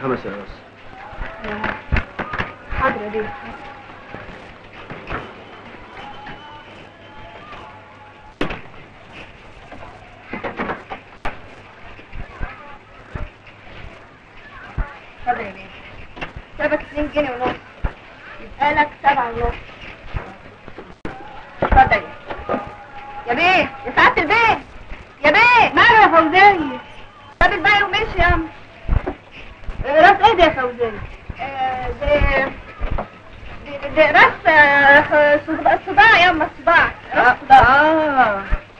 خمس بس حاضر يا بيه اتفضل يا بيه سابك اتنين جنيه ونص يبقى لك سبعة ونص اتفضل يا بيه يا سعادة البيه يا بيه ماله يا فوزية ساب الباقي ومشي يا عم راس ايه ده يا فوزية آه، ده ده- ده راس آه، صباع صباع يا اما صباع راس صباع اه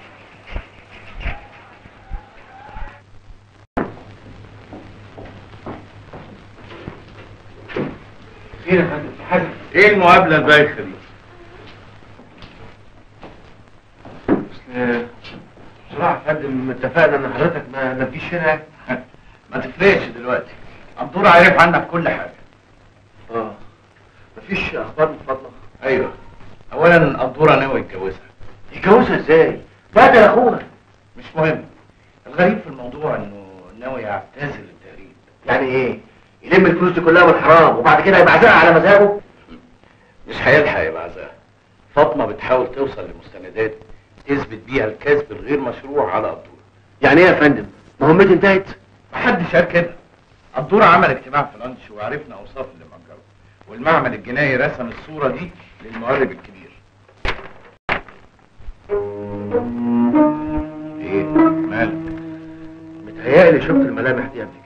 خير يا فندم في حاجه ايه المقابله البايخه دي اصل بصراحه يا فندم اتفقنا ان حضرتك ما ما تجيش هنا ما تفرقش دلوقتي عبدور عارف عنك كل حاجه اه مفيش اخبار من فضلك ايوه اولا قدوره ناوي يتجوزها يتجوزها ازاي؟ ده ده اخونا مش مهم الغريب في الموضوع انه ناوي يعتزل التهريب يعني ايه؟ يلم الفلوس دي كلها من حرام وبعد كده يبعزقها على مزاجه؟ مش هيلحق يبعزها فاطمه بتحاول توصل لمستندات تثبت بيها الكذب الغير مشروع على قدوره يعني ايه يا فندم؟ مهمتي انتهت؟ محدش قال كده قدوره عمل اجتماع في لانش وعرفنا اوصاف اللي مأجره والمعمل الجنائي رسم الصوره دي للمؤرب الكبير ايه مالك متهيألي شفت الملامح دي قبل